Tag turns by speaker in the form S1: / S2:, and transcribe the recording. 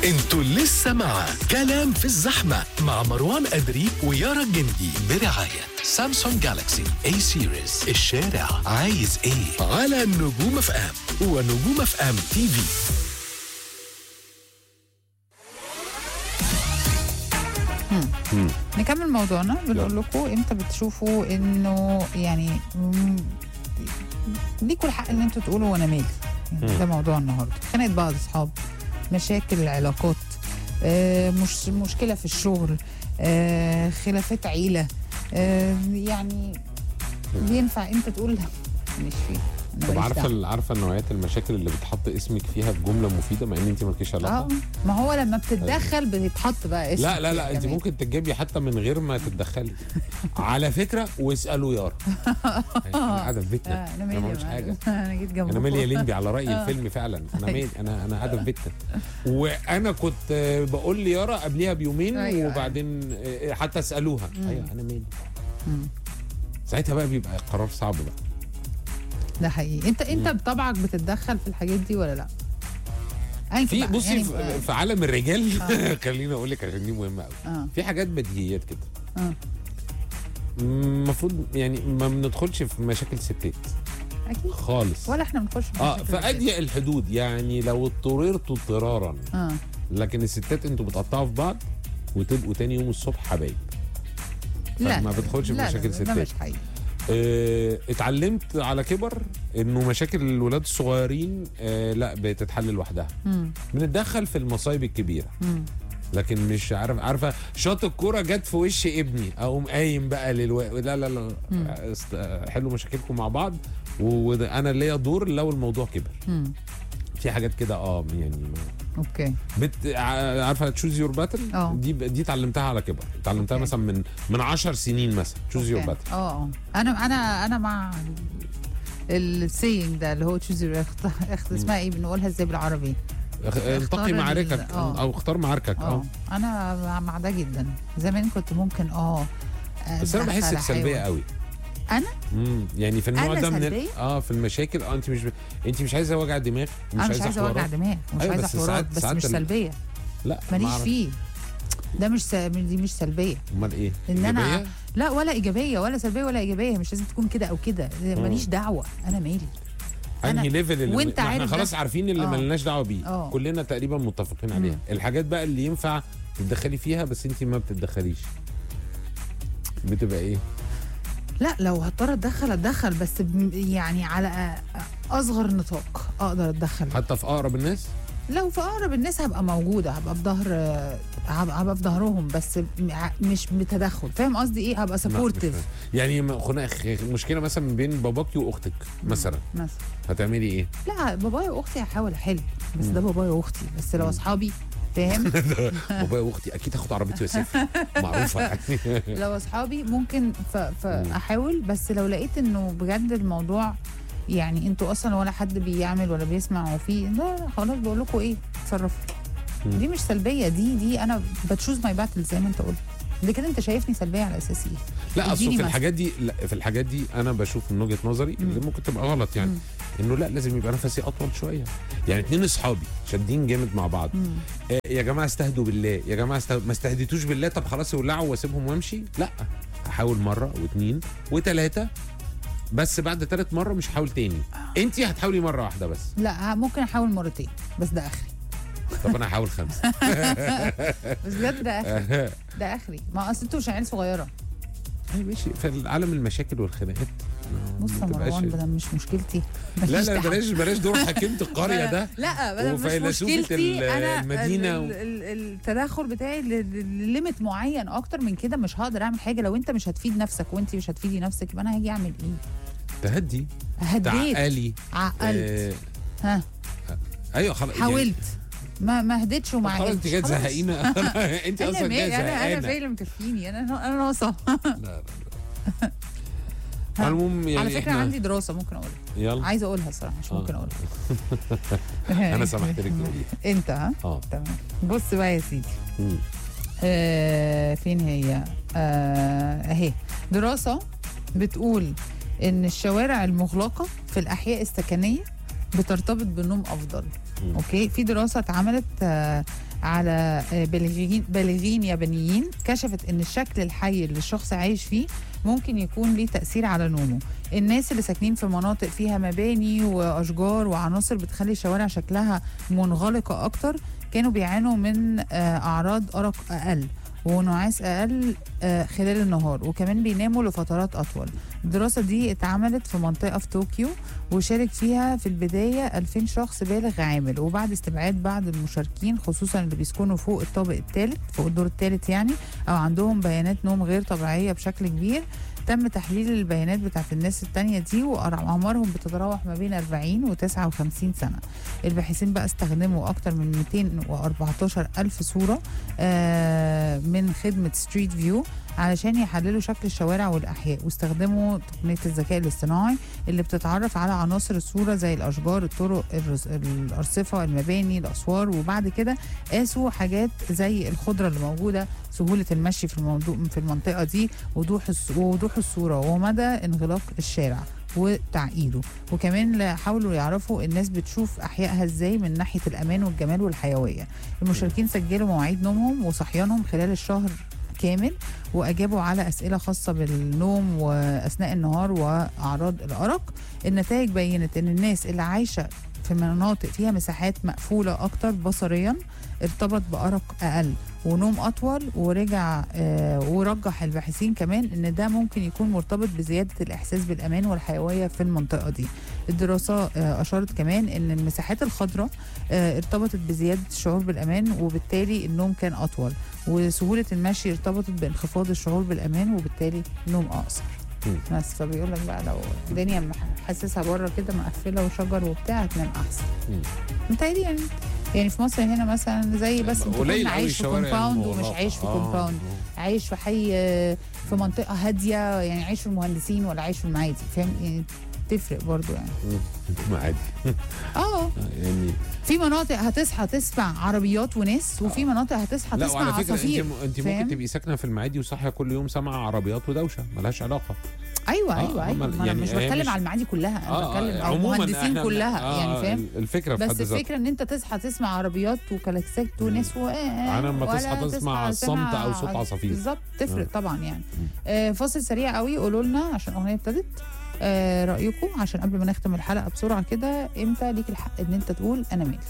S1: انتوا لسه مع كلام في الزحمة مع مروان أدري ويارا الجندي برعاية سامسونج جالاكسي اي سيريز الشارع عايز ايه على نجوم اف ام ونجوم اف ام تي في
S2: نكمل موضوعنا بنقول لكم امتى بتشوفوا انه يعني مم، ليكوا الحق ان انتوا تقولوا وانا مالي يعني ده موضوع النهارده خناقه بعض اصحاب مشاكل العلاقات آه مش مشكله في الشغل آه خلافات عيله آه يعني ينفع امتى تقول لا مش فيه أنا
S3: طب
S2: ماليش
S3: عارفه
S2: دعوة.
S3: ال- عارفه نوعيات المشاكل اللي بتحط اسمك فيها بجمله مفيده مع ان انت مالكيش علاقه
S2: اه ما هو لما بتتدخل بتتحط بقى اسم
S3: لا لا لا انت
S2: كمان.
S3: ممكن تجيبي حتى من غير ما تتدخلي على فكره واسالوا يارا انا قاعده في بيتنا
S2: آه، انا
S3: انا
S2: مالي
S3: ما
S2: يا
S3: بعملش حاجه
S2: معلم. انا جيت جنبكم
S3: انا مالي يا لمبي على راي الفيلم فعلا انا مالي انا انا قاعده في بيتنا وانا كنت آه، بقول ليارا قبليها بيومين
S2: أيوة.
S3: وبعدين آه، حتى اسالوها ايوه انا مالي
S2: مم.
S3: ساعتها بقى بيبقى قرار صعب بقى
S2: ده حقيقي انت انت بطبعك بتتدخل في الحاجات دي ولا لا أيا
S3: في
S2: بقى،
S3: بصي
S2: يعني
S3: في- في عالم الرجال خليني اقول لك عشان دي مهمه قوي
S2: اه
S3: في حاجات بديهيات كده
S2: اه
S3: المفروض يعني ما بندخلش في مشاكل ستات
S2: اكيد
S3: خالص
S2: ولا احنا بنخش في
S3: اه
S2: مشاكل
S3: في اضيق الحدود يعني لو اضطررتوا اضطرارا
S2: اه
S3: لكن الستات انتوا بتقطعوا في بعض وتبقوا تاني يوم الصبح حبايب
S2: لا
S3: ما بدخلش في
S2: لا،
S3: مشاكل
S2: لا، ده
S3: ستات.
S2: مش حقيقي
S3: آه اتعلمت على كبر انه مشاكل الولاد الصغيرين آه لا بتتحل لوحدها
S2: مم.
S3: بنتدخل في المصايب الكبيره
S2: مم.
S3: لكن مش عارف عارفه شاط الكوره جت في وش ابني اقوم قايم بقى للو... لا لا لا است... حلوا مشاكلكم مع بعض وانا ليا دور لو الموضوع كبر
S2: مم.
S3: في حاجات كده اه يعني ما...
S2: اوكي
S3: بت... ع- عارفه تشوز يور باتل
S2: اه.
S3: دي ب- دي اتعلمتها على كبر اتعلمتها
S2: اوكي.
S3: مثلا من من 10 سنين مثلا تشوز يور
S2: أوكي.
S3: باتل
S2: اه اه انا انا انا مع السينج ده اللي هو تشوز اخت اسمها ايه بنقولها ازاي بالعربي
S3: انتقي
S2: ال-
S3: معاركك
S2: اه.
S3: او اختار معاركك
S2: اه
S3: اه
S2: انا مع- مع ده جدا زمان كنت ممكن اه
S3: بس انا
S2: أتدخل
S3: بحسك سلبيه
S2: أحاول.
S3: قوي
S2: انا
S3: امم يعني في النوع
S2: أنا
S3: ده من ال...
S2: سلبية؟
S3: اه في المشاكل اه انت مش ب... انت مش عايزه وجع دماغ
S2: انا مش عايزه وجع
S3: حوارات.
S2: دماغ مش
S3: أيوة،
S2: عايزه
S3: بس
S2: حوارات
S3: ساعات-
S2: بس
S3: ساعات
S2: مش
S3: ال-
S2: سلبيه
S3: لا
S2: ماليش
S3: ما أعرف.
S2: فيه ده مش س... دي مش سلبيه
S3: امال ايه
S2: ان انا
S3: إيجابية؟
S2: لا ولا ايجابيه ولا سلبيه ولا ايجابيه مش لازم تكون كده او كده ماليش دعوه انا مالي
S3: انهي
S2: أنا-
S3: ليفل اللي
S2: وأنت
S3: ما احنا
S2: عارف
S3: خلاص
S2: ده.
S3: عارفين اللي
S2: آه.
S3: ملناش دعوه بيه
S2: آه.
S3: كلنا تقريبا متفقين عليها الحاجات بقى اللي ينفع تتدخلي فيها بس انت ما بتتدخليش بتبقى ايه
S2: لا لو هضطر اتدخل اتدخل بس ب- يعني على أ- اصغر نطاق اقدر اتدخل
S3: حتى في اقرب الناس
S2: لو في اقرب الناس هبقى موجوده هبقى في ظهر هبقى هبقى في ظهرهم بس م- ع- مش بتدخل فاهم قصدي ايه هبقى
S3: لا، مش
S2: سبورتيف
S3: فاهم. يعني م- خناقه مشكله مثلا بين باباكي واختك مثلا
S2: مثلا
S3: هتعملي ايه
S2: لا بابايا واختي هحاول احل بس ده بابايا واختي بس لو اصحابي فاهم
S3: بابايا واختي اكيد هاخد عربيتي واسافر معروفه يعني
S2: لو اصحابي ممكن ف... فاحاول بس لو لقيت انه بجد الموضوع يعني انتوا اصلا ولا حد بيعمل ولا بيسمع وفي لا لا خلاص بقول لكم ايه اتصرفوا
S3: مم.
S2: دي مش سلبيه دي دي انا بتشوز ماي باتل زي ما انت قلت ده كده انت شايفني سلبيه على اساس ايه
S3: لا اصل
S2: اديني
S3: في
S2: مثل.
S3: الحاجات دي لا في الحاجات دي انا بشوف من وجهه نظري اللي ممكن تبقى غلط يعني
S2: مم.
S3: انه لا لازم يبقى نفسي اطول شويه يعني اتنين اصحابي شادين جامد مع بعض
S2: مم.
S3: آه يا جماعه استهدوا بالله يا جماعه استهدوا ما استهديتوش بالله طب خلاص يولعوا واسيبهم وامشي لا هحاول مره واثنين وثلاثه بس بعد ثالث مره مش هحاول تاني انت هتحاولي مره واحده بس
S2: لا ه- ممكن احاول مرتين بس ده اخري
S3: طب انا هحاول خمسه
S2: بس بجد ده اخري ده اخري ما اصل انتوا مش عيال صغيره
S3: أيوة ماشي في عالم المشاكل والخناقات ما
S2: بص يا
S3: بتبقاش-
S2: مروان ده مش مشكلتي
S3: لا
S2: ماليش
S3: لا
S2: دعوة.
S3: بلاش بلاش دور حكيمه القريه ده
S2: لا لا مش
S3: وفيلسوفة
S2: مشكلتي
S3: ال-
S2: انا
S3: المدينة
S2: ال-
S3: و-
S2: ال- ال- التدخل بتاعي ل- ل- لليميت معين اكتر من كده مش هقدر اعمل حاجه لو انت مش هتفيد نفسك وانت مش هتفيدي نفسك يبقى انا هاجي اعمل ايه
S3: تهدي
S2: هديت
S3: تعقلي
S2: عقلت
S3: آه
S2: ها
S3: ايوه خلاص يعني-
S2: حاولت ما ما هديتش وما
S3: خلاص انت
S2: عقلتش
S3: جايه
S2: خلاص.
S3: تزهقينا انت
S2: انا
S3: اصلا جايه
S2: مالي انا انا
S3: زهقانه
S2: فعلا مكفيني انا انا ناقصه
S3: لا لا لا
S2: ها.
S3: المهم يعني
S2: على فكره
S3: احنا
S2: عندي دراسه ممكن اقولها
S3: يلا
S2: عايزه اقولها الصراحه مش
S3: آه.
S2: ممكن اقولها
S3: انا سمحت لك تقولي
S2: انت ها
S3: اه
S2: تمام بص بقى يا سيدي
S3: مم.
S2: آه فين هي آه اهي دراسة بتقول ان الشوارع المغلقة في الاحياء السكنية بترتبط بالنوم افضل
S3: مم.
S2: اوكي في دراسة اتعملت آه على آه، بالغين بالغين يابانيين كشفت ان الشكل الحي اللي الشخص عايش فيه ممكن يكون ليه تأثير على نومه الناس اللي ساكنين في مناطق فيها مباني وأشجار وعناصر بتخلي الشوارع شكلها منغلقة أكتر كانوا بيعانوا من آه، أعراض أرق أقل ونعاس أقل آه، خلال النهار وكمان بيناموا لفترات أطول الدراسة دي اتعملت في منطقة في طوكيو وشارك فيها في البداية 2000 شخص بالغ عامل وبعد استبعاد بعض المشاركين خصوصا اللي بيسكنوا فوق الطابق الثالث فوق الدور الثالث يعني أو عندهم بيانات نوم غير طبيعية بشكل كبير تم تحليل البيانات بتاعت الناس التانية دي وأعمارهم بتتراوح ما بين 40 و 59 سنة الباحثين بقى استخدموا أكتر من 214 ألف صورة آه، من خدمة ستريت فيو علشان يحللوا شكل الشوارع والأحياء واستخدموا تقنية الذكاء الاصطناعي اللي بتتعرف على عناصر الصورة زي الأشجار الطرق الرز- الأرصفة المباني الأسوار وبعد كده قاسوا حاجات زي الخضرة اللي موجودة سهولة المشي في الموضوع في المنطقة دي وضوح الص- ووضوح الصورة ومدى انغلاق الشارع وتعقيده وكمان لا- حاولوا يعرفوا الناس بتشوف احيائها ازاي من ناحيه الامان والجمال والحيويه المشاركين سجلوا مواعيد نومهم وصحيانهم خلال الشهر كامل واجابوا على اسئله خاصه بالنوم واثناء النهار واعراض الارق النتائج بينت ان الناس اللي عايشه في مناطق فيها مساحات مقفوله اكتر بصريا ارتبط بارق اقل ونوم اطول ورجع آه ورجح الباحثين كمان ان ده ممكن يكون مرتبط بزياده الاحساس بالامان والحيويه في المنطقه دي الدراسه آه اشارت كمان ان المساحات الخضراء آه ارتبطت بزياده الشعور بالامان وبالتالي النوم كان اطول وسهوله المشي ارتبطت بانخفاض الشعور بالامان وبالتالي نوم اقصر
S3: مم.
S2: بس فبيقول لك بقى لو الدنيا مح- حاسسها بره كده مقفله وشجر وبتاع هتنام احسن
S3: مم.
S2: متهيألي يعني يعني في مصر هنا مثلا زي بس انت
S3: قليل
S2: تكون
S3: قوي
S2: عايش في
S3: الشوارع
S2: كومباوند ومش
S3: المغلقة.
S2: عايش في
S3: آه،
S2: كومباوند
S3: آه.
S2: عايش في حي آه، في منطقه هاديه يعني عايش في المهندسين ولا عايش في المعادي فاهم يعني تفرق برضو يعني
S3: مم. عادي
S2: اه
S3: يعني
S2: في مناطق هتصحى تسمع عربيات وناس وفي مناطق هتصحى
S3: لا
S2: تسمع
S3: وعلى فكره
S2: عصافير
S3: انت انت
S2: فاهم؟
S3: ممكن تبقي ساكنه في المعادي وصاحيه كل يوم سامعه عربيات ودوشه ملهاش علاقه
S2: ايوه
S3: آه،
S2: ايوه ايوه
S3: أما
S2: ما انا
S3: يعني
S2: مش
S3: هي
S2: بتكلم
S3: مش-
S2: على المعادي كلها انا بتكلم او
S3: عموماً
S2: المهندسين
S3: إحنا-
S2: كلها
S3: آه،
S2: يعني فاهم
S3: الفكره في
S2: بس
S3: حد ذاتها
S2: الفكره ان انت تصحى تسمع عربيات وكلاكسات وناس و
S3: أنا لما
S2: ولا
S3: تصحى تسمع الصمت أو صوت عصافير.
S2: بالظبط تفرق
S3: آه.
S2: طبعا يعني آه فاصل سريع قوي قولوا لنا عشان الاغنيه ابتدت آه رايكم عشان قبل ما نختم الحلقه بسرعه كده امتى ليك الحق ان انت تقول انا مالي